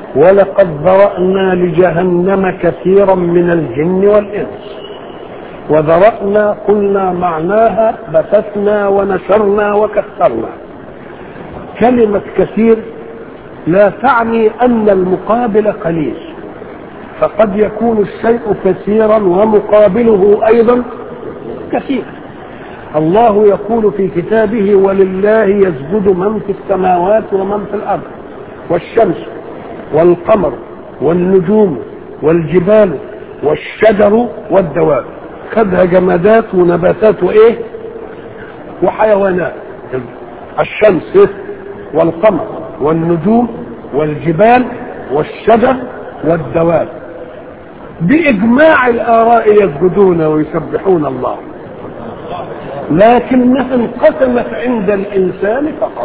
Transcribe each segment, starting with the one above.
ولقد ذرأنا لجهنم كثيرا من الجن والإنس وذرأنا قلنا معناها بثثنا ونشرنا وكثرنا كلمة كثير لا تعني أن المقابل قليل فقد يكون الشيء كثيرا ومقابله أيضا كثير الله يقول في كتابه ولله يسجد من في السماوات ومن في الأرض والشمس والقمر والنجوم والجبال والشجر والدواب خدها جمادات ونباتات وايه وحيوانات الشمس والقمر والنجوم والجبال والشجر والدواب بإجماع الآراء يسجدون ويسبحون الله لكنها انقسمت عند الإنسان فقط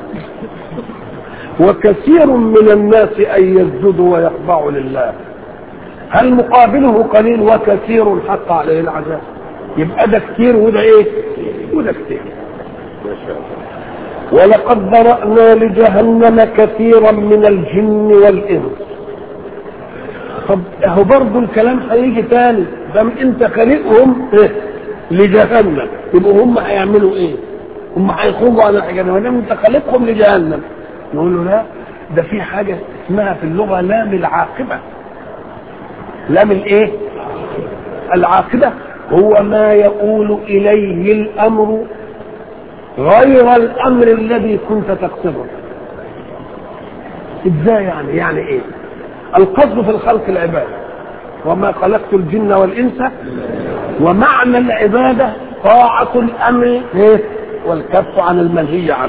وكثير من الناس أن يسجدوا ويخضعوا لله هل مقابله قليل وكثير حق عليه العذاب يبقى ده كتير وده ايه وده كتير ما شاء الله ولقد ذرأنا لجهنم كثيرا من الجن والإنس طب اهو برضه الكلام هيجي تاني دام انت خالقهم إيه؟ لجهنم يبقوا هم هيعملوا ايه؟ هم هيخرجوا عن الحجاب ما دام انت خالقهم لجهنم نقول له لا ده في حاجه اسمها في اللغه لام العاقبه لام الايه؟ العاقبه هو ما يقول اليه الامر غير الامر الذي كنت تقصده ازاي يعني يعني ايه القصد في الخلق العباده وما خلقت الجن والانس ومعنى العباده طاعه الامر إيه؟ والكف عن المنهي عنه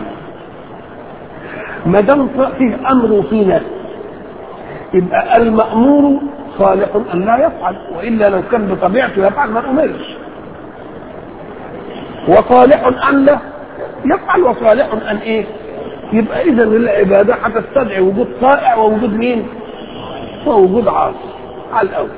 ما دام فيه امر وفيه نهي يبقى المامور صالح ان لا يفعل والا لو كان بطبيعته يفعل ما امرش وصالح ان لا يفعل وصالح ان ايه يبقى اذا العباده هتستدعي وجود طائع ووجود مين ووجود عاصي على الاول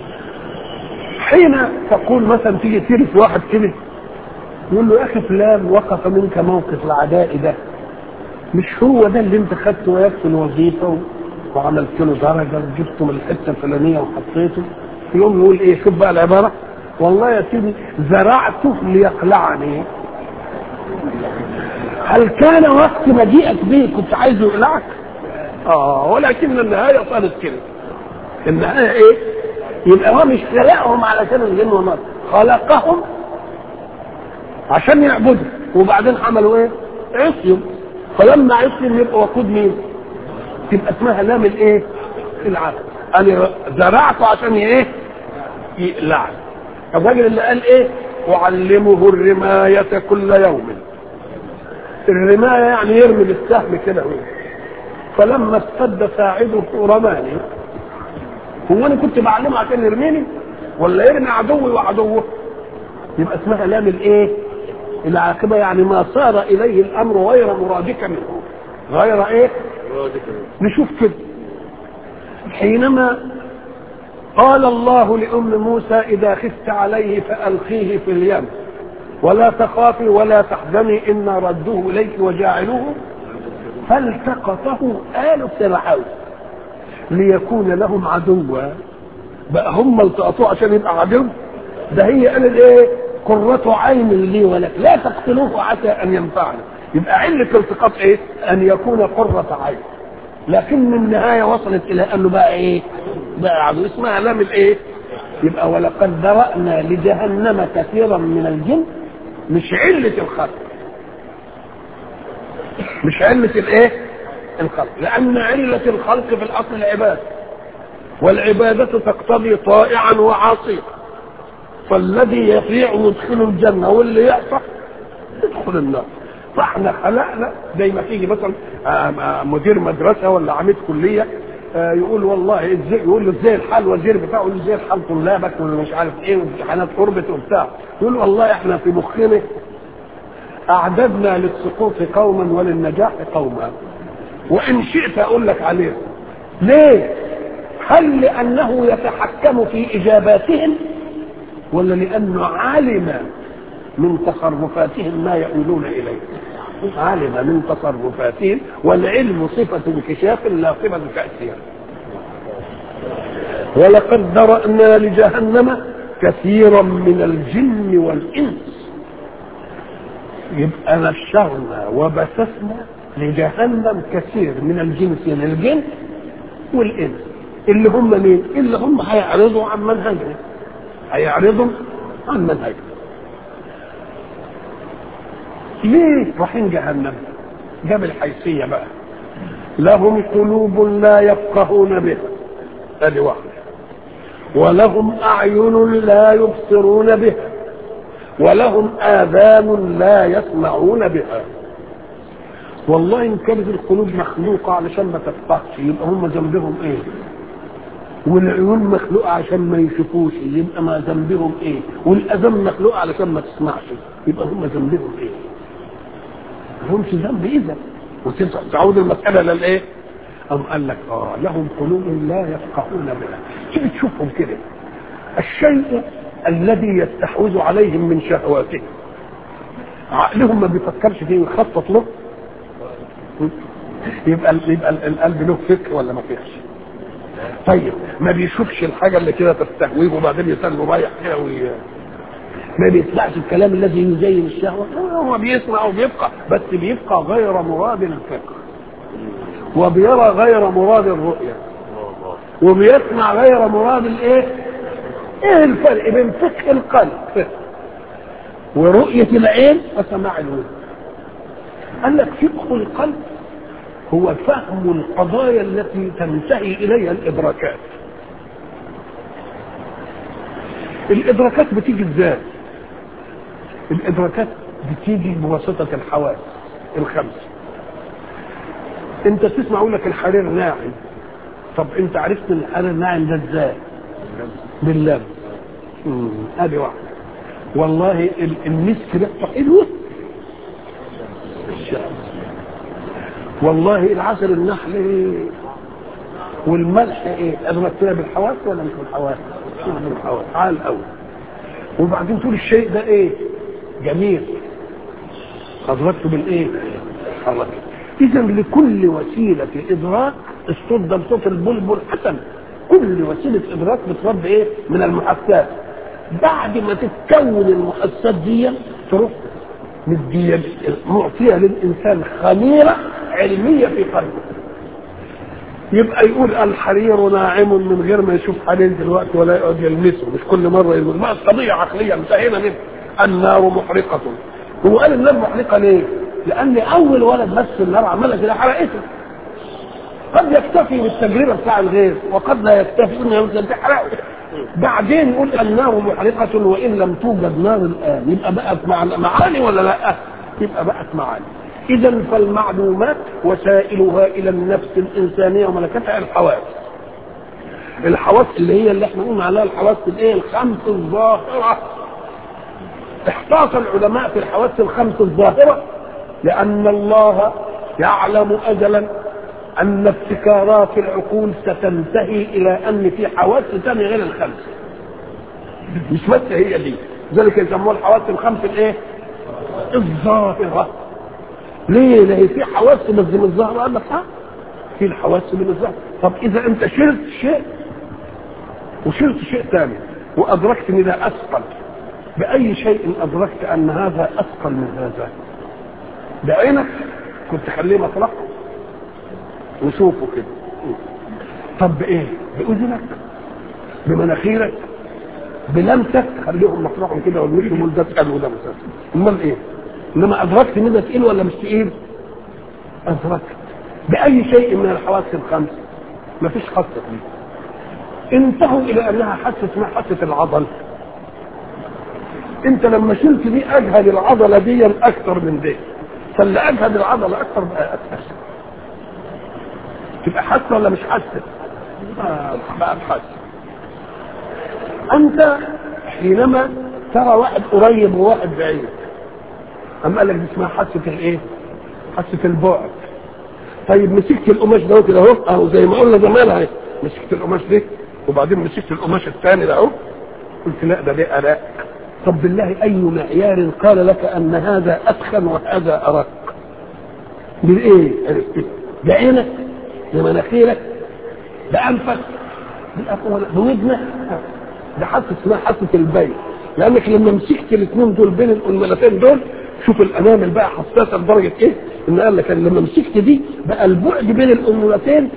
حين تقول مثلا تيجي تيرس واحد كده يقول له يا اخي فلان وقف منك موقف العداء ده مش هو ده اللي انت خدته وياك في الوظيفه وعملت له درجه وجبته من الحته الفلانيه وحطيته يوم يقول ايه شوف بقى العباره والله يا سيدي زرعته ليقلعني هل كان وقت مجيئك به كنت عايزه يقلعك؟ اه ولكن النهايه صارت كده النهايه ايه؟ يبقى هو مش خلقهم علشان الجن والنار خلقهم عشان يعبدوا وبعدين عملوا ايه؟ عصيوا فلما عصيوا يبقى وقود مين؟ تبقى اسمها لام الايه؟ العقل انا زرعته عشان ايه؟ يقلعني الراجل اللي قال ايه؟ اعلمه الرمايه كل يوم الرمايه يعني يرمي بالسهم كده فلما استد ساعده رماني هو انا كنت بعلمه عشان يرميني ولا يرمي عدوي وعدوه يبقى اسمها لام الايه العاقبه يعني ما صار اليه الامر غير مرادك منه غير ايه نشوف كده حينما قال الله لأم موسى إذا خفت عليه فألقيه في اليم ولا تخافي ولا تحزني إنا ردوه إليك وجاعلوه فالتقطه آل فرعون ليكون لهم عدوا بقى هم التقطوه عشان يبقى عدو ده هي قالت ايه قرة عين لي ولك لا تقتلوه عسى ان ينفعنا يبقى علة التقاط ايه ان يكون قرة عين لكن النهاية وصلت الى انه بقى ايه بقى عدو اسمها لام الايه يبقى ولقد ذرأنا لجهنم كثيرا من الجن مش علة الخلق مش علة الايه الخلق لأن علة الخلق في الأصل العبادة والعبادة تقتضي طائعا وعاصيا فالذي يطيع يدخل الجنة واللي يعصى يدخل النار فاحنا خلقنا زي ما تيجي مثلا مدير مدرسة ولا عميد كلية يقول والله ازاي يقول له ازاي الحال الوزير بتاعه يقول له ازاي الحال طلابك ولا مش عارف ايه وامتحانات قربت وبتاع يقول له والله احنا في مخنا اعددنا للسقوط قوما وللنجاح قوما وان شئت اقول لك عليه ليه هل لانه يتحكم في اجاباتهم ولا لانه علم من تصرفاتهم ما يؤولون اليه علم من تصرفاتهم والعلم صفة انكشاف لا صفة تأثير ولقد ذرأنا لجهنم كثيرا من الجن والإنس يبقى نشرنا وبثثنا لجهنم كثير من الجنس من الجن والإنس اللي هم مين؟ اللي هم هيعرضوا عن منهجنا هيعرضوا عن منهجنا ليه رايحين جهنم؟ جاب الحيثية بقى لهم قلوب لا يفقهون بها ادي واحدة ولهم أعين لا يبصرون بها ولهم آذان لا يسمعون بها والله إن كانت القلوب مخلوقة علشان ما تفقهش يبقى هم ذنبهم إيه؟ والعيون مخلوقة عشان ما يشوفوش يبقى ما ذنبهم إيه؟ والأذان مخلوقة علشان ما تسمعش يبقى هم ذنبهم إيه؟ ما لهمش ذنب إذا وتعود المسألة للإيه؟ أم قال لك آه لهم قلوب لا يفقهون بها تيجي تشوفهم كده الشيء الذي يستحوذ عليهم من شهواتهم عقلهم ما بيفكرش فيه ويخطط له يبقى يبقى القلب له فكر ولا ما فيهش طيب ما بيشوفش الحاجه اللي كده تستهويه وبعدين يسلم رايح كده وي... ما بيسمعش الكلام الذي يزين الشهوه هو بيسمع وبيبقى بس بيبقى غير مراد الفكر وبيرى غير مراد الرؤيه وبيسمع غير مراد الايه ايه الفرق بين فقه القلب ورؤية العين وسماع الودن قال لك فقه القلب هو فهم القضايا التي تنتهي اليها الادراكات الادراكات بتيجي ازاي الادراكات بتيجي بواسطة الحواس الخمس انت تسمع يقول لك الحرير ناعم طب انت عرفت ان الحرير ناعم ده ازاي باللمس ادي واحده والله المسك ريحته حلوه الشمس والله العسل النحل والملح ايه ادركتها بالحواس ولا مش بالحواس بالحواس عال الاول وبعدين تقول الشيء ده ايه جميل ادركته بالايه حركه اذا لكل وسيله ادراك الصوت ده بصوت البلبل حسن كل وسيله ادراك بترد ايه من المحسات بعد ما تتكون المحسات دي تروح مديه معطيه للانسان خميره علميه في قلبه يبقى يقول الحرير ناعم من غير ما يشوف حرير دلوقتي ولا يقعد يلمسه مش كل مره يقول ما قضيه عقليه انتهينا منها النار محرقه هو قال النار محرقه ليه؟ لان اول ولد مس النار عملها كده حرقته قد يكتفي بالتجربه بتاع الغير وقد لا يكتفي انه يمكن تحرقه بعدين يقول النار محرقه وان لم توجد نار الان يبقى بقت معاني ولا لا؟ يبقى بقت معاني اذا فالمعلومات وسائلها الى النفس الانسانيه وملكتها الحواس الحواس اللي هي اللي احنا قلنا عليها الحواس الايه الخمس الظاهره احتاط العلماء في الحواس الخمس الظاهره لان الله يعلم اجلا ان ابتكارات العقول ستنتهي الى ان في حواس ثانيه غير الخمس مش بس هي دي ذلك يسموها الحواس الخمس الايه الظاهره ليه؟ لان في حواس بس من الظاهره قال لك ها في الحواس من الظاهره طب اذا انت شلت شيء وشلت شيء ثاني وادركت ان ده اثقل باي شيء ادركت ان هذا اثقل من هذا بعينك كنت خليه مطرحه وشوفه كده طب بايه باذنك بمناخيرك بلمسك خليهم مطرحهم كده والوش يقول ده تقل وده مسافر امال ايه انما ادركت ان ده تقيل ولا مش تقيل ادركت باي شيء من الحواس الخمس مفيش خاصه فيه انتهوا الى انها حاسه اسمها حاسه العضل انت لما شلت دي اجهد العضله دي اكثر من دي فاللي اجهد العضله اكثر بقى اسهل تبقى حاسه ولا مش حاسه؟ آه بقى حاسه انت حينما ترى واحد قريب وواحد بعيد أم قال لك دي اسمها حاسه الايه؟ حاسه البعد طيب مسكت القماش ده كده اهو اهو زي ما قلنا زمان اهي مسكت القماش ده وبعدين مسكت القماش الثاني ده اهو قلت لا ده ده اداء طب بالله اي معيار قال لك ان هذا ادخن وهذا ارق بالايه؟ بعينك بمناخيرك بانفك بودنه ده حاسه اسمها حاسه البين لانك لما مسكت الاثنين دول بين الانملتين دول شوف الانامل بقى حساسه لدرجه ايه؟ ان قال لك لما مسكت دي بقى البعد بين الانملتين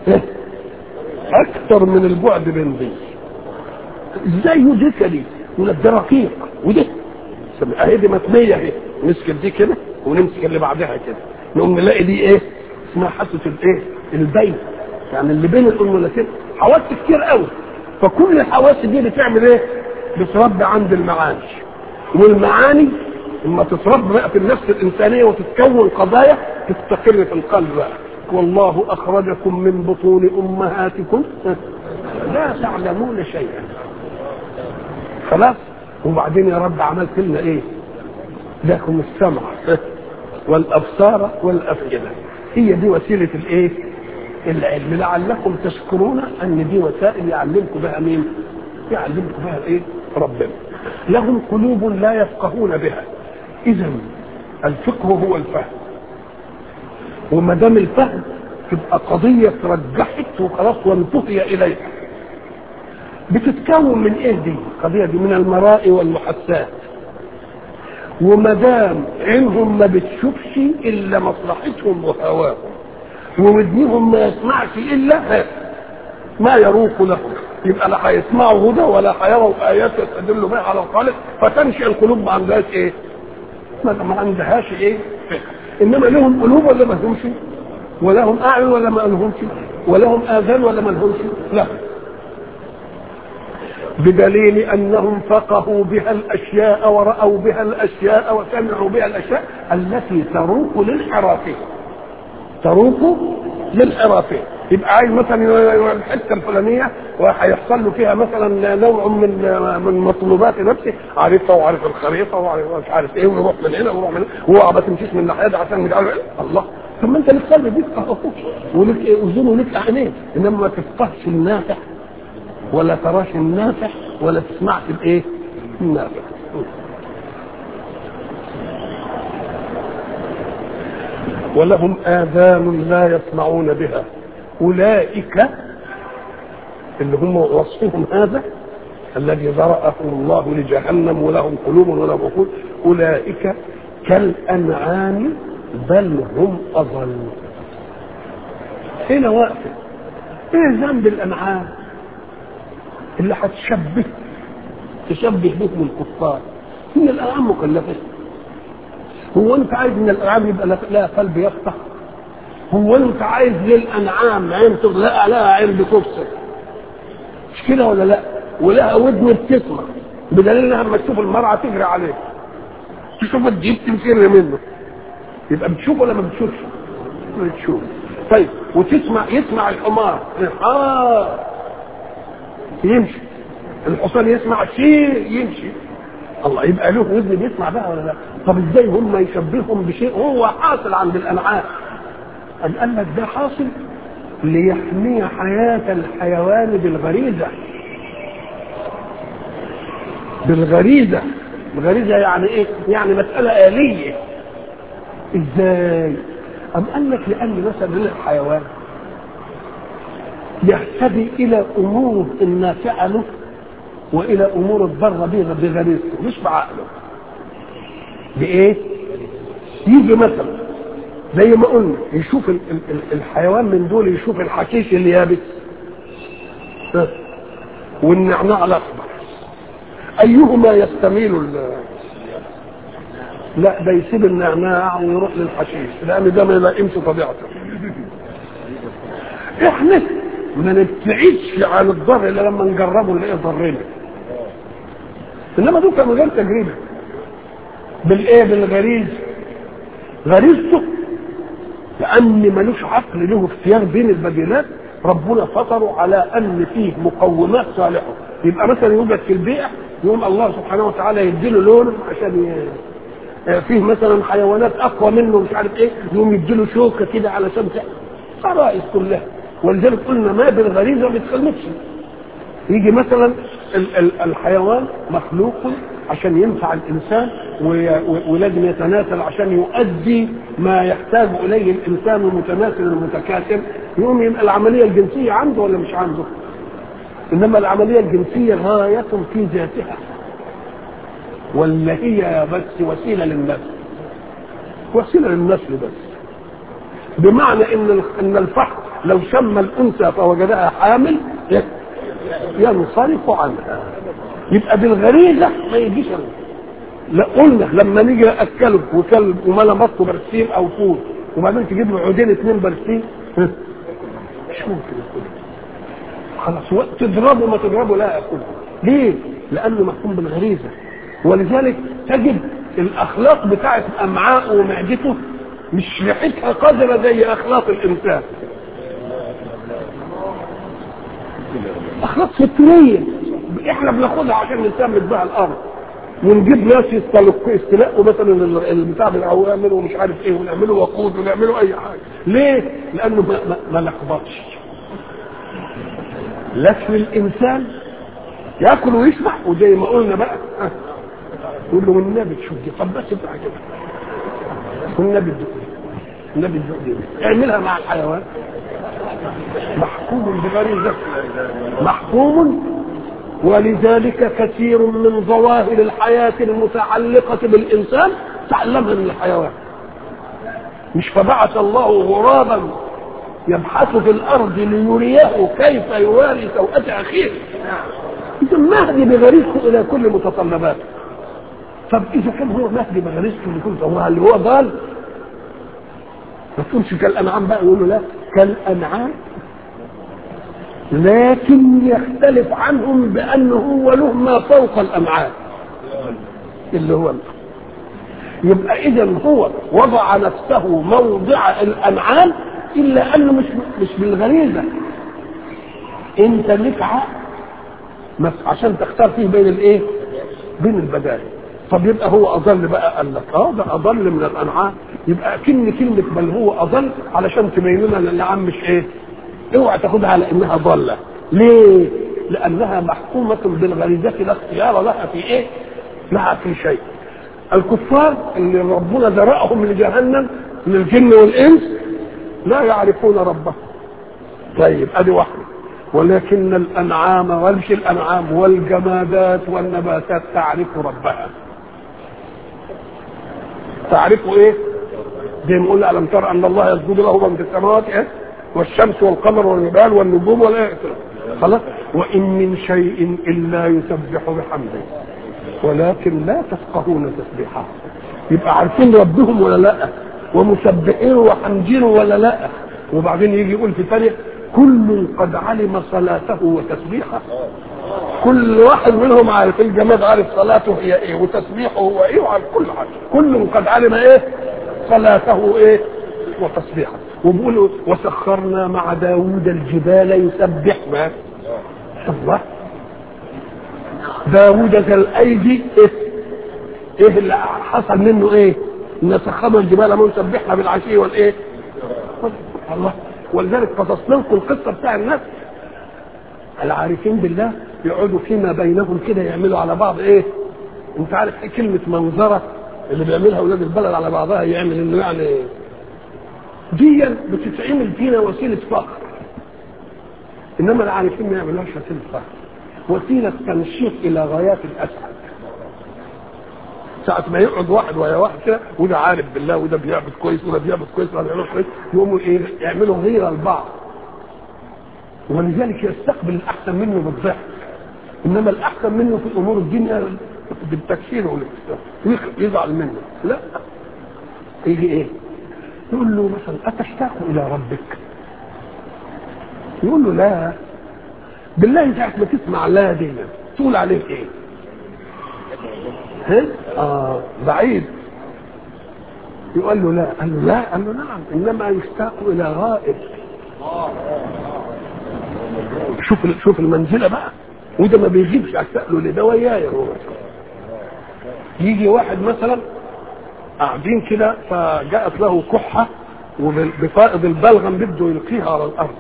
اكثر من البعد بين دي ازاي يدرك دي؟ يقول لك ده رقيق وده اهي دي متنيه اهي نمسك دي كده ونمسك اللي بعدها كده نقوم نلاقي دي ايه؟ اسمها حاسه الايه؟ البين يعني اللي بين الانملتين حواس كتير قوي فكل الحواس دي بتعمل ايه؟ بتربي عند المعاني والمعاني لما تتربى بقى في النفس الانسانيه وتتكون قضايا تستقر في القلب بقى والله اخرجكم من بطون امهاتكم لا تعلمون شيئا خلاص وبعدين يا رب عملت لنا ايه لكم السمع والابصار والافئده هي دي وسيله الايه العلم لعلكم تشكرون ان دي وسائل يعلمكم بها مين يعلمكم بها ايه ربنا لهم قلوب لا يفقهون بها اذا الفقه هو الفهم وما دام الفهم تبقى قضيه ترجحت وخلاص وانتهي اليها بتتكون من ايه دي القضيه دي من المرائي والمحسات وما دام عينهم ما بتشوفش الا مصلحتهم وهواهم وودنهم ما يسمعش الا ما يروق لهم يبقى لا هيسمعوا هدى ولا هيروا ايات يستدلوا بها على الخالق فتنشئ القلوب ما عندهاش ايه؟ ما عندهاش ايه؟ فقه انما لهم قلوب ولا ما لهمش؟ ولهم اعين ولا ما لهمش؟ ولهم اذان ولا ما لهمش؟ لا بدليل انهم فقهوا بها الاشياء وراوا بها الاشياء وسمعوا بها الاشياء التي تروق للحرافه تروق للحرافه يبقى عايز مثلا الحته الفلانيه وهيحصل له فيها مثلا نوع من من مطلوبات نفسه عارفها وعارف الخريطه وعارف مش عارف ايه ويروح من هنا ويروح من هنا وهو ما تمشيش من الناحيه دي عشان مش عارف ايه الله طب ما انت لك قلب ليك ولك اذن ولك عينين انما ما تفقهش النافع ولا تراش النافع ولا تسمعش الايه؟ النافع ولهم آذان لا يسمعون بها أولئك اللي هم وصفهم هذا الذي ذرأهم الله لجهنم ولهم قلوب ولهم عقول أولئك كالأنعام بل هم أضل هنا واقفة إيه ذنب الأنعام اللي هتشبه تشبه بهم الكفار هي الأنعام مكلفة هو أنت عايز إن الأنعام يبقى لها قلب يفتح هو أنت عايز للأنعام عين تغلق لها عين بتبصر مش كده ولا لا ولها ودن بتسمع بدليل انها لما تشوف المرأة تجري عليه تشوف الديب تنفر منه يبقى بتشوف ولا ما بتشوفش؟ بتشوف طيب وتسمع يسمع الحمار اه يمشي الحصان يسمع شيء يمشي الله يبقى له ودن بيسمع بقى ولا لا طب ازاي هم يشبههم بشيء هو حاصل عند الانعام قال قال لك ده حاصل ليحمي حياة الحيوان بالغريزة بالغريزة الغريزة يعني ايه؟ يعني مسألة آلية ازاي؟ أم قال لك لأن مثلا الحيوان يهتدي إلى أمور النافعة له وإلى أمور الضارة به بغريزته مش بعقله بإيه؟ يجي مثلا زي ما قلنا يشوف ال ال ال الحيوان من دول يشوف الحشيش اليابس والنعناع الاخضر ايهما يستميل لا ده يسيب النعناع ويروح للحشيش لان ده ما يلائمش طبيعته احنا ما نبتعدش عن الضر الا لما نجربه نلاقيه ضرنا انما دول كانوا غير تجربه بالايه بالغريز غريزته لان ملوش عقل له اختيار بين البديلات ربنا فطره على ان فيه مقومات صالحه يبقى مثلا يوجد في البيئه يقوم الله سبحانه وتعالى يديله لون عشان ي... فيه مثلا حيوانات اقوى منه مش عارف ايه يقوم يديله شوكه كده علشان خرائط كلها ولذلك قلنا ما بالغريزه ما بيتخلفش يجي مثلا ال- ال- الحيوان مخلوق عشان ينفع الانسان ولازم يتناسل عشان يؤدي ما يحتاج اليه الانسان المتناسل المتكاثر يقوم يبقى العمليه الجنسيه عنده ولا مش عنده؟ انما العمليه الجنسيه غايه في ذاتها ولا هي بس وسيله للنسل وسيله للنسل بس بمعنى ان ان الفحم لو شم الانثى فوجدها حامل ينصرف عنها يبقى بالغريزه ما يجيش لا قلنا لما نيجي اكله وكلب وملا بطه برسيم او فول وبعدين تجيب له عودين اثنين برسيم مش ممكن ياكل خلاص تضربه ما تضربه لا ياكله ليه؟ لانه محكوم بالغريزه ولذلك تجد الاخلاق بتاعت امعاءه ومعدته مش ريحتها قذرة زي اخلاق الانسان اخلاق فطريه احنا بناخدها عشان نسمد بها الارض ونجيب ناس يستلقوا مثلا البتاع بتاعه يعملوا مش عارف ايه ونعملوا وقود ونعملوا اي حاجه ليه؟ لانه ما, ما, ما لخبطش لكن الانسان ياكل ويشبع وزي ما قلنا بقى يقول له والنبي تشوف دي طب بس بتاع كده والنبي الدق النبي الدق دي اعملها مع الحيوان محكوم بغريزه محكوم ولذلك كثير من ظواهر الحياة المتعلقة بالإنسان تعلمها من الحيوان مش فبعث الله غرابا يبحث في الأرض ليريه كيف يواري سوءة أخيه إذا مهدي بغريزته إلى كل متطلباته طب إذا كان هو مهدي بغريزته لكل هو اللي هو ضال ما تقولش كالأنعام بقى يقول له لا كالأنعام لكن يختلف عنهم بأنه هو له ما فوق الأمعاء اللي هو يبقى إذا هو وضع نفسه موضع الأمعاء إلا أنه مش مش بالغريزة أنت لك عقل عشان تختار فيه بين الإيه؟ بين البدائل طب يبقى هو أضل بقى قال لك اه ده أضل من الأنعام يبقى كلمة كلمة بل هو أضل علشان تبين لنا ان الأنعام مش إيه؟ اوعى تاخدها على انها ضاله ليه لانها محكومه بالغريزه لا اختيار لها في ايه لها في شيء الكفار اللي ربنا ذرأهم لجهنم من الجن والانس لا يعرفون ربهم طيب ادي واحده ولكن الانعام والش الانعام والجمادات والنباتات تعرف ربها تعرف ايه زي ما قلنا الم ترى ان الله يسجد له من في السماوات ايه والشمس والقمر والجبال والنجوم والآيات خلاص وإن من شيء إلا يسبح بحمده ولكن لا تفقهون تسبيحه يبقى عارفين ربهم ولا لا ومسبحين وحمدينه ولا لا وبعدين يجي يقول في ثانية كل قد علم صلاته وتسبيحه كل واحد منهم عارف الجماد عارف صلاته هي ايه وتسبيحه هو ايه وعارف كل حاجه كل قد علم ايه صلاته ايه وتسبيحه وبيقولوا وسخرنا مع داوود الجبال يسبحنا الله داوود ذا الايدي ايه ايه اللي حصل منه ايه ان سخرنا الجبال ما يسبحنا بالعشي والايه الله ولذلك قصصنا لكم القصه بتاع الناس العارفين بالله يقعدوا فيما بينهم كده يعملوا على بعض ايه انت عارف ايه كلمه منظره اللي بيعملها اولاد البلد على بعضها يعمل انه يعني دي بتتعمل فينا وسيله فخر انما العارفين ما يعملوهاش وسيله فخر وسيله تنشيط الى غايات الاسعد ساعة ما يقعد واحد ويا واحد كده وده عارف بالله وده بيعبد كويس وده بيعبد كويس وده بيعبد كويس يقوموا ايه يعملوا غيره لبعض ولذلك يستقبل الاحسن منه بالضحك انما الاحسن منه في امور الدنيا بالتكفير والاكسار يزعل منه لا يجي ايه يقول له مثلا اتشتاق الى ربك يقول له لا بالله ساعة ما تسمع لا دي تقول عليه ايه ها؟ اه بعيد يقول له لا قال له لا قال له نعم انما يشتاق الى غائب شوف شوف المنزله بقى وده ما بيجيبش له لده ويايا هو يجي واحد مثلا قاعدين كده فجاءت له كحه وبفائض البلغم بده يلقيها على الارض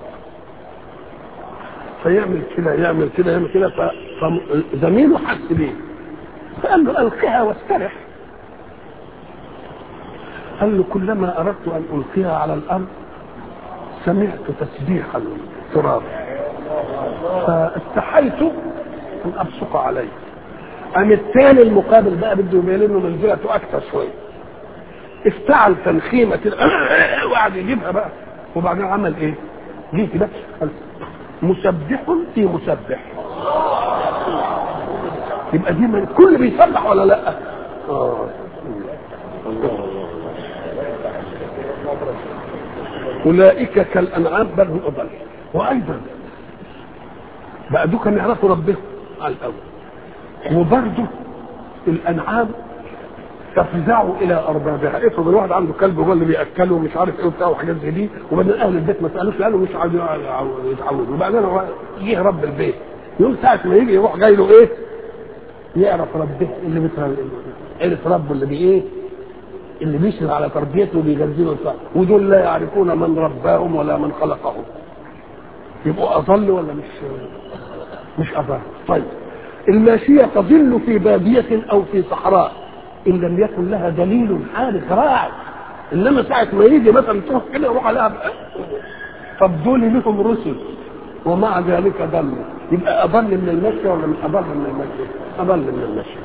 فيعمل كده يعمل كده يعمل كده فزميله حس بيه فقال له القها واسترح قال له كلما اردت ان القيها على الارض سمعت تسبيح التراب فاستحيت ان ابصق عليه قام الثاني المقابل بقى بده يبين له منزلته اكثر شويه افتعل تنخيمه كده وقعد يجيبها بقى وبعدين عمل ايه؟ جه كده قال مسبح في مسبح يبقى دي من الكل بيسبح ولا لا؟ اه اولئك كالانعام بل هم اضل وايضا بقى دول كانوا يعرفوا ربهم على الاول وبرضه الانعام تفزعوا الى اربابها افرض الواحد عنده كلب هو اللي بياكله ومش عارف ايه وبتاع وحاجات زي دي وبعدين اهل البيت ما سالوش قالوا مش عايزين يتعودوا وبعدين هو جه رب البيت يوم ساعه ما يجي يروح جاي له ايه؟ يعرف ربه اللي بيتر... عرف ربه اللي بي ايه؟ اللي بيشرف على تربيته وبيغذيه ويطلع ودول لا يعرفون من رباهم ولا من خلقهم يبقوا اضل ولا مش مش اضل طيب الماشيه تضل في باديه او في صحراء ان لم يكن لها دليل حارس راعي انما ساعه ما يجي مثلا تروح كده يروح عليها بقى. طب دول لهم رسل ومع ذلك ضلوا يبقى اضل من المشي ولا مش اضل من المشي؟ اضل من المشي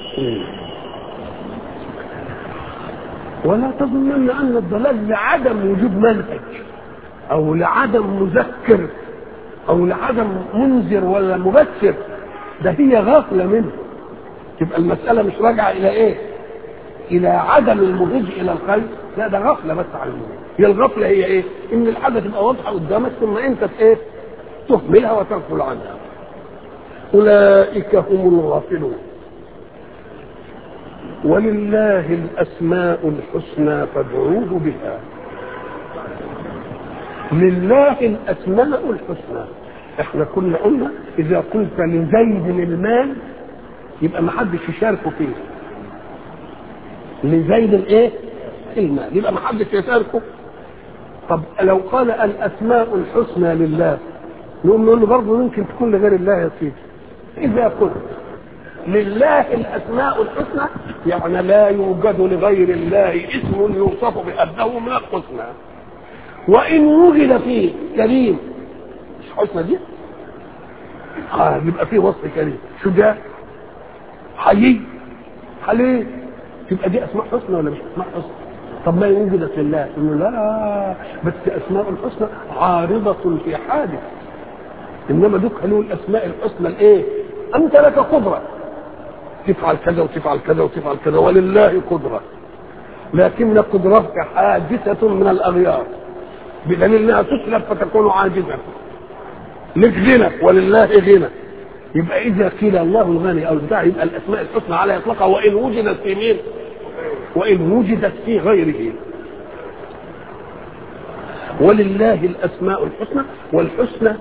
ولا تظنن ان الضلال لعدم وجود منهج او لعدم مذكر او لعدم منذر ولا مبشر ده هي غافله منه تبقى المساله مش راجعه الى ايه؟ الى عدم المهج الى الخير لا ده غفله بس عن المهج هي الغفله هي ايه؟ ان الحاجه تبقى واضحه قدامك ثم انت ايه؟ تهملها وتغفل عنها اولئك هم الغافلون ولله الاسماء الحسنى فادعوه بها لله الاسماء الحسنى احنا كنا قلنا اذا قلت لزيد المال يبقى ما حدش يشاركه فيه لزيد الايه المال يبقى ما حدش يشاركه طب لو قال الاسماء الحسنى لله نقوم نقول له برضه ممكن تكون لغير الله يا سيدي اذا قلت لله الاسماء الحسنى يعني لا يوجد لغير الله اسم يوصف بانه من الحسنى وان وجد فيه كريم مش حسنى دي اه يبقى فيه وصف كريم شجاع حيي حليم تبقى دي اسماء حسنى ولا مش اسماء حسنى طب ما وجدت لله انه لا بس اسماء الحسنى عارضه في حادث انما دوك قالوا الاسماء الحسنى الايه انت لك قدره تفعل كذا وتفعل كذا وتفعل كذا ولله قدره لكن قدرتك حادثه من الاغيار بدليل انها تسلب فتكون عاجزا لك غنى ولله غنى يبقى اذا قيل الله الغني او البتاع يبقى الاسماء الحسنى على اطلاقها وان وجدت في مين؟ وان وجدت في غيره ولله الاسماء الحسنى والحسنى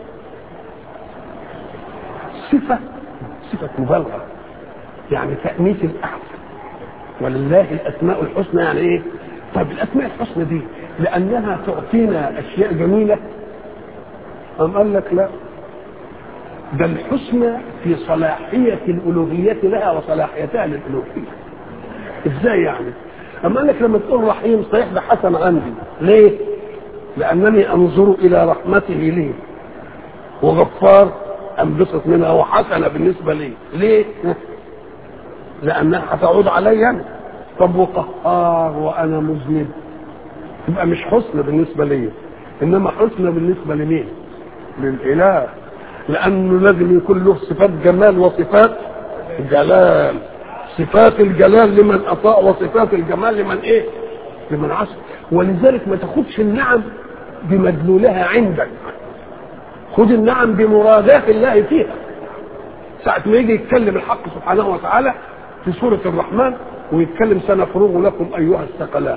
صفه صفه مبالغه يعني تانيث الاحسن ولله الاسماء الحسنى يعني ايه؟ طيب الاسماء الحسنى دي لانها تعطينا اشياء جميله أم قال لك لا ده الحسنى في صلاحية الألوهية لها وصلاحيتها للألوهية إزاي يعني أما قال لك لما تقول رحيم صحيح ده حسن عندي ليه لأنني أنظر إلى رحمته لي وغفار أنبسط منها وحسنة بالنسبة لي ليه لأنها هتعود علي أنا طب وقهار وأنا مذنب تبقى مش حسنى بالنسبة لي إنما حسنى بالنسبة لمين للإله لأنه لازم يكون له صفات جمال وصفات جلال صفات الجلال لمن أطاع وصفات الجمال لمن إيه لمن عصى ولذلك ما تاخدش النعم بمدلولها عندك خد النعم بمرادات الله فيها ساعة ما يجي يتكلم الحق سبحانه وتعالى في سورة الرحمن ويتكلم سنفرغ لكم أيها الثقلان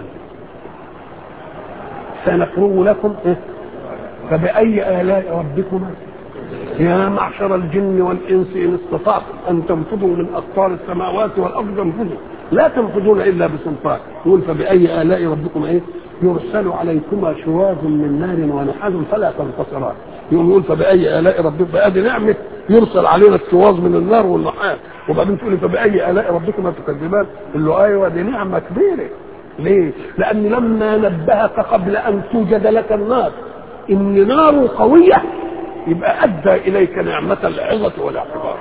سنفرغ لكم إيه؟ فبأي آلاء ربكما يا معشر الجن والإنس إن استطعتم أن تنفذوا من أقطار السماوات والأرض انفذوا لا تنفذون إلا بسلطان يقول فبأي آلاء ربكما إيه يرسل عليكما شواظ من نار ونحاس فلا تنتصران يقوم يقول فبأي آلاء ربكما أدي نعمة يرسل علينا الشواظ من النار والنحاس وبعدين تقول فبأي آلاء ربكما تكذبان يقول له أيوه دي نعمة كبيرة ليه؟ لأن لما نبهك قبل أن توجد لك النار إن نار قوية يبقى ادى اليك نعمه العظه والاعتبار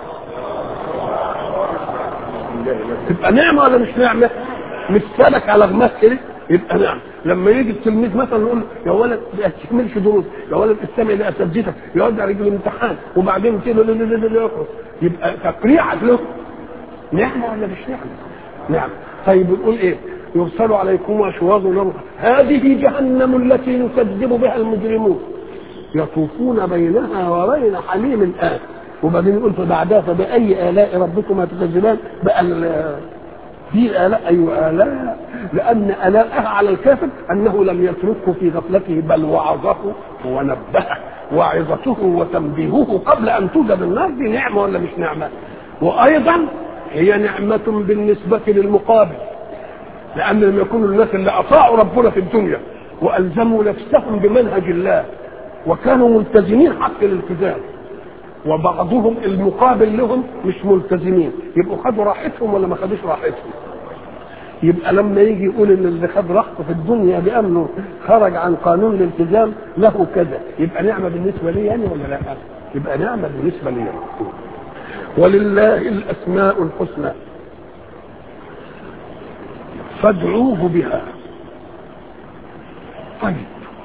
تبقى نعمه ولا مش نعمه مش سالك على غماس كده يبقى نعم لما يجي التلميذ مثلا يقول يا ولد ما تكملش دروس يا ولد استمع لاساتذتك يا ولد عليك الامتحان وبعدين كده لا لا لا لا يبقى تقريعك له نعمه ولا مش نعمه؟ نعم طيب يقول ايه؟ يرسل عليكم اشواظ نار هذه جهنم التي يكذب بها المجرمون يطوفون بينها وبين حميم الان وبعدين يقول فبعدها فباي الاء ربكما تكذبان بقى في آلاء أيوة آلاء لأن آلاءها على الكافر أنه لم يتركه في غفلته بل وعظه ونبهه وعظته وتنبيهه قبل أن توجد النار دي نعمة ولا مش نعمة وأيضا هي نعمة بالنسبة للمقابل لأن لم يكونوا الناس اللي أطاعوا ربنا في الدنيا وألزموا نفسهم بمنهج الله وكانوا ملتزمين حق الالتزام وبعضهم المقابل لهم مش ملتزمين يبقوا خدوا راحتهم ولا ما خدوش راحتهم يبقى لما يجي يقول ان اللي خد راحته في الدنيا بانه خرج عن قانون الالتزام له كذا يبقى نعمه بالنسبه لي يعني ولا لا؟ يبقى نعمه بالنسبه لي يعني. ولله الاسماء الحسنى فادعوه بها طيب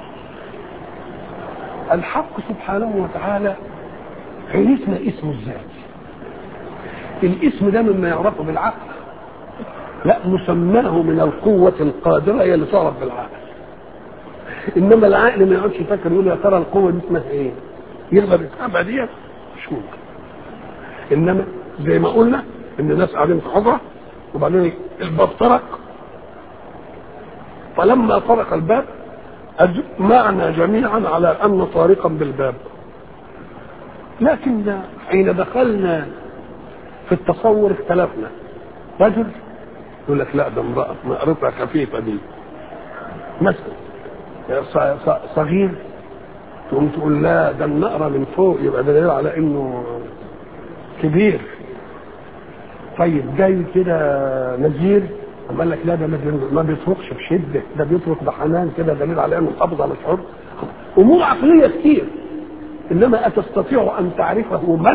الحق سبحانه وتعالى عرفنا اسمه ازاي الاسم ده مما يعرفه بالعقل لا مسماه من القوة القادرة هي اللي تعرف بالعقل انما العقل ما يقعدش يفكر يقول يا ترى القوة دي اسمها ايه يقدر يفهمها دي مش ممكن انما زي ما قلنا ان الناس قاعدين في حجرة وبعدين الباب طرق فلما طرق الباب أجمعنا جميعا على أن طارقا بالباب لكن حين دخلنا في التصور اختلفنا رجل يقول لك لا ده امرأة مقرتها خفيفة دي مثلا صغير تقوم تقول لا ده النقرة من فوق يبقى ده دليل على انه كبير طيب جاي كده نزير قال لك لا ده ما بيطرقش بشده ده بيطرق بحنان كده دليل على انه محافظ على الشعور امور عقليه كتير انما اتستطيع ان تعرفه من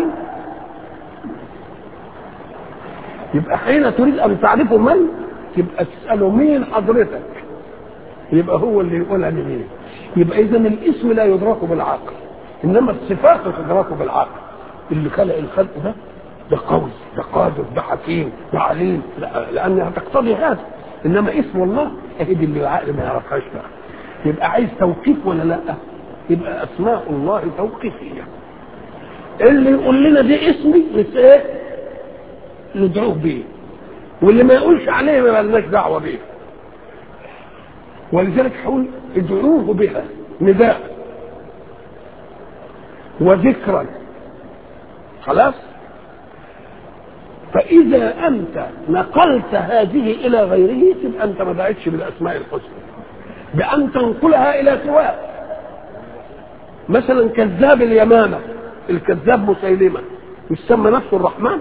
يبقى حين تريد ان تعرفه من يبقى تساله مين حضرتك يبقى هو اللي يقولها لمين يبقى اذا الاسم لا يدرك بالعقل انما الصفات تدرك بالعقل اللي خلق الخلق ده ده قوي ده قادر ده حكيم ده عليم لانها تقتضي هذا انما اسم الله اهي دي اللي العقل ما يعرفهاش بقى يبقى عايز توقيف ولا لا يبقى اسماء الله توقيفيه اللي يقول لنا دي اسمي بس ايه ندعوه بيه واللي ما يقولش عليه ما لناش دعوه بيه ولذلك حول ادعوه بها نداء وذكرا خلاص فإذا أنت نقلت هذه إلى غيره تبقى أنت ما دعيتش بالأسماء الحسنى بأن تنقلها إلى سواه مثلا كذاب اليمامة الكذاب مسيلمة يسمى نفسه الرحمن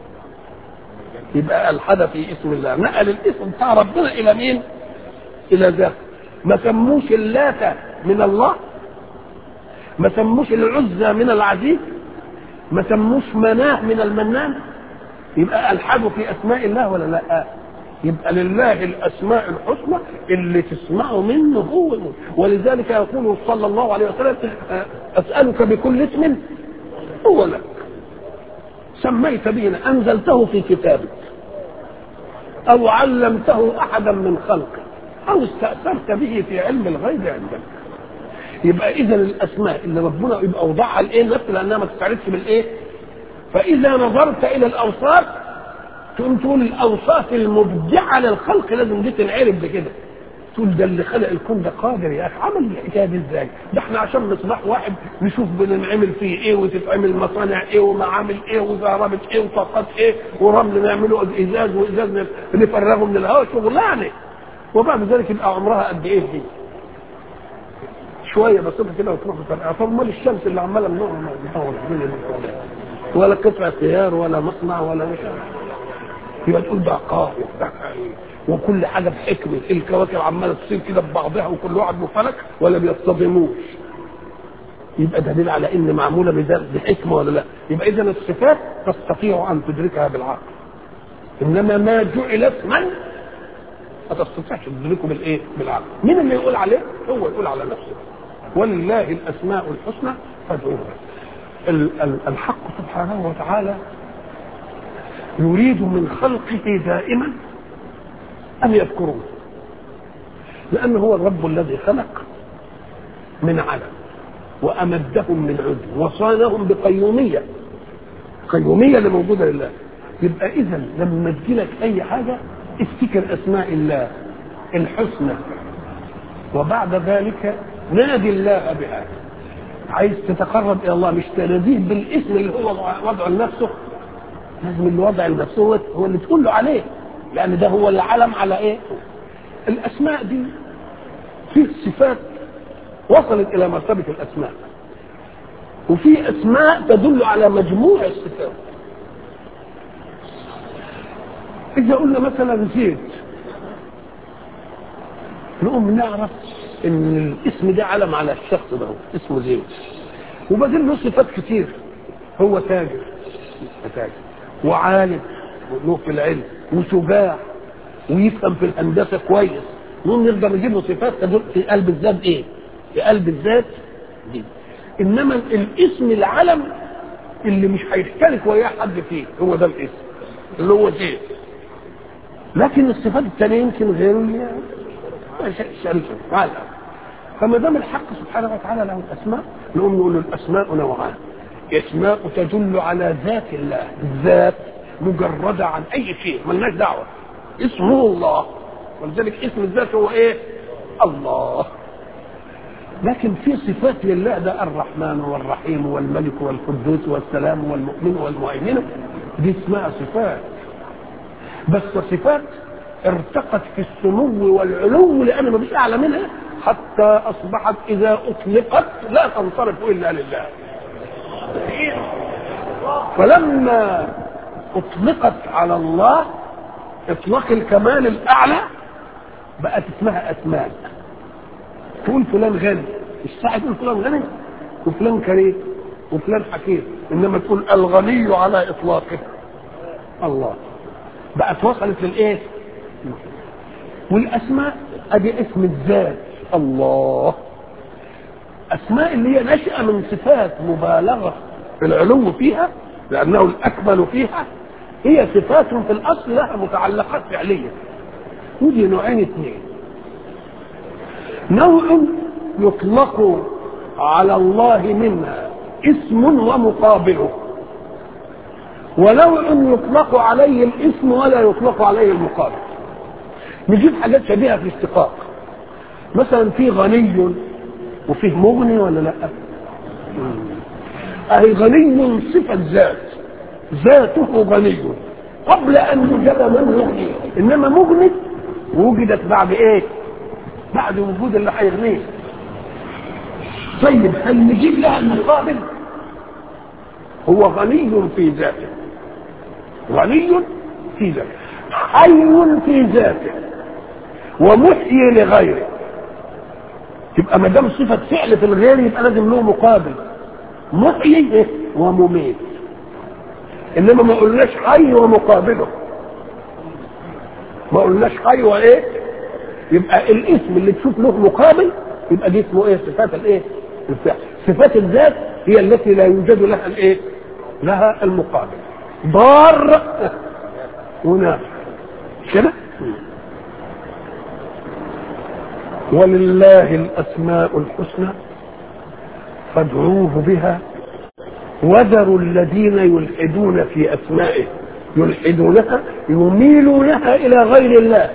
يبقى ألحد في اسم الله نقل الاسم بتاع ربنا إلى مين؟ إلى ذاته ما سموش اللات من الله ما سموش العزى من العزيز ما سموش مناه من المنان يبقى الحدوا في اسماء الله ولا لا يبقى لله الاسماء الحسنى اللي تسمعوا منه هو ولذلك يقول صلى الله عليه وسلم اسالك بكل اسم هو لك سميت به انزلته في كتابك او علمته احدا من خلقك او استاثرت به في علم الغيب عندك يبقى اذا الاسماء اللي ربنا يبقى وضعها الايه نفسه لانها ما تستعرضش بالايه فإذا نظرت إلى الأوصاف تقوم تقول الأوصاف المبدعة للخلق لازم دي تنعرف بكده تقول ده اللي خلق الكون ده قادر يا أخي عمل الحكاية دي إزاي؟ ده إحنا عشان مصباح واحد نشوف بننعمل فيه إيه وتتعمل مصانع إيه ومعامل إيه وزهربة إيه وطاقات إيه ورمل نعمله إزاز وإزاز نفرغه من الهواء شغلانة وبعد ذلك يبقى عمرها قد إيه دي؟ شويه بسيطه كده وتروح بترقع طب امال الشمس اللي عماله منور منور الدنيا دي ولا قطعة سيار ولا مصنع ولا مش يبقى تقول ده قاهر وكل حاجة بحكمة الكواكب عمالة تصير كده ببعضها وكل واحد مفلك ولا بيصطدموش يبقى دليل على ان معموله بحكمه ولا لا يبقى اذا الصفات تستطيع ان تدركها بالعقل انما ما جعل اسما ما تستطيعش تدركه بالايه بالعقل مين اللي يقول عليه هو يقول على نفسه ولله الاسماء الحسنى فادعوه الحق سبحانه وتعالى يريد من خلقه دائما ان يذكروه لانه هو الرب الذي خلق من علم وامدهم من عدل وصانهم بقيوميه قيوميه اللي موجوده لله يبقى اذا لما تجيلك اي حاجه افتكر اسماء الله الحسنى وبعد ذلك نادي الله بها عايز تتقرب الى الله مش تناديه بالاسم اللي هو وضعه لنفسه لازم الوضع لنفسه هو اللي تقول له عليه لان ده هو العلم على ايه الاسماء دي في صفات وصلت الى مرتبه الاسماء وفي اسماء تدل على مجموع الصفات اذا قلنا مثلا زيد نقوم نعرف ان الاسم ده علم على الشخص ده اسمه زيد وبعدين له صفات كتير هو تاجر تاجر وعالم له في العلم وشجاع ويفهم في الهندسه كويس نقوم نقدر نجيب له صفات تدل في قلب الذات ايه؟ في قلب الذات دي انما الاسم العلم اللي مش هيشترك وياه حد فيه هو ده الاسم اللي هو زيد لكن الصفات الثانيه يمكن غيره شريكه تعالى فما دام الحق سبحانه وتعالى له الاسماء نقوم نقول له الاسماء نوعان اسماء تدل على ذات الله الذات مجرده عن اي شيء ملناش دعوه اسمه الله ولذلك اسم الذات هو ايه الله لكن في صفات لله ده الرحمن والرحيم والملك والقدوس والسلام والمؤمن والمؤمن دي اسمها صفات بس صفات ارتقت في السمو والعلو لان ما فيش اعلى منها حتى اصبحت اذا اطلقت لا تنصرف الا لله فلما اطلقت على الله اطلاق الكمال الاعلى بقت اسمها اسماء تقول فلان غني مش صح تقول فلان غني وفلان كريم وفلان حكيم انما تقول الغني على اطلاقه الله بقت وصلت للايه والاسماء ادي اسم الذات الله اسماء اللي هي نشأة من صفات مبالغة في العلو فيها لانه الاكمل فيها هي صفات في الاصل لها متعلقات فعليه ودي نوعين اثنين نوع يطلق على الله منها اسم ومقابله ونوع يطلق عليه الاسم ولا يطلق عليه المقابل نجيب حاجات شبيهه في الاشتقاق مثلا في غني وفيه مغني ولا لا اهي غني صفه ذات ذاته غني قبل ان يوجد من يغني انما مغني وجدت بعد ايه بعد وجود اللي هيغنيه طيب هل نجيب لها المقابل هو غني في ذاته غني في ذاته حي في ذاته ومحيي لغيره يبقى ما دام صفه فعل في الغير يبقى لازم له مقابل محيي إيه؟ ومميت انما ما قلناش حي ومقابله ما قلناش حي وايه يبقى الاسم اللي تشوف له مقابل يبقى دي اسمه ايه صفات الايه الفعل صفات الذات هي التي لا يوجد لها الايه لها المقابل ضار ونافع كده ولله الاسماء الحسنى فادعوه بها وذروا الذين يلحدون في اسمائه يلحدونها يميلونها الى غير الله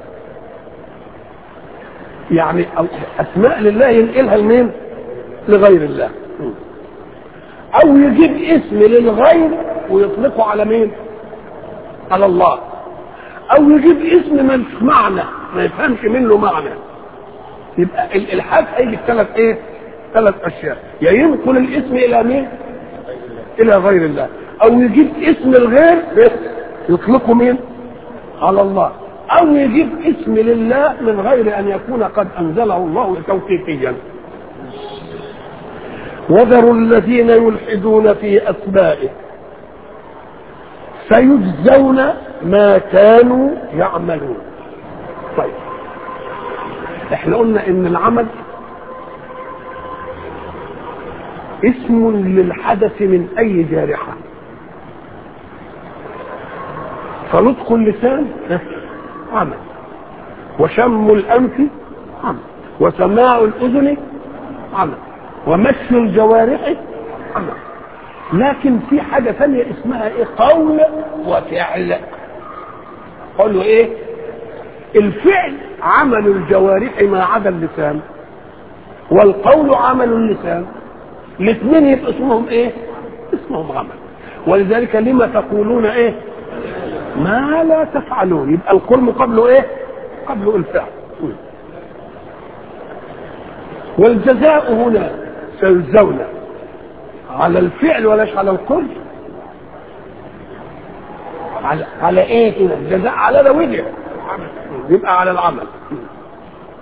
يعني اسماء لله ينقلها لمين لغير الله او يجيب اسم للغير ويطلقه على مين على الله او يجيب اسم من معنى ما يفهمش منه معنى يبقى الالحاد هيجي ثلاث ايه ثلاث اشياء يا ينقل الاسم الى مين الى غير الله او يجيب اسم الغير يطلقه مين على الله او يجيب اسم لله من غير ان يكون قد انزله الله توقيفيا وذروا الذين يلحدون في أسمائه سيجزون ما كانوا يعملون طيب احنا قلنا ان العمل اسم للحدث من اي جارحة فنطق اللسان عمل وشم الانف عمل وسماع الاذن عمل ومشي الجوارح عمل لكن في حاجة ثانية اسمها ايه قول وفعل قول ايه الفعل عمل الجوارح ما عدا اللسان والقول عمل اللسان الاثنين يبقى اسمهم ايه اسمهم عمل ولذلك لما تقولون ايه ما لا تفعلون يبقى القول قبله ايه قبله الفعل والجزاء هنا سيجزون على الفعل ولاش على القول على على ايه كده الجزاء على ده وجه يبقى على العمل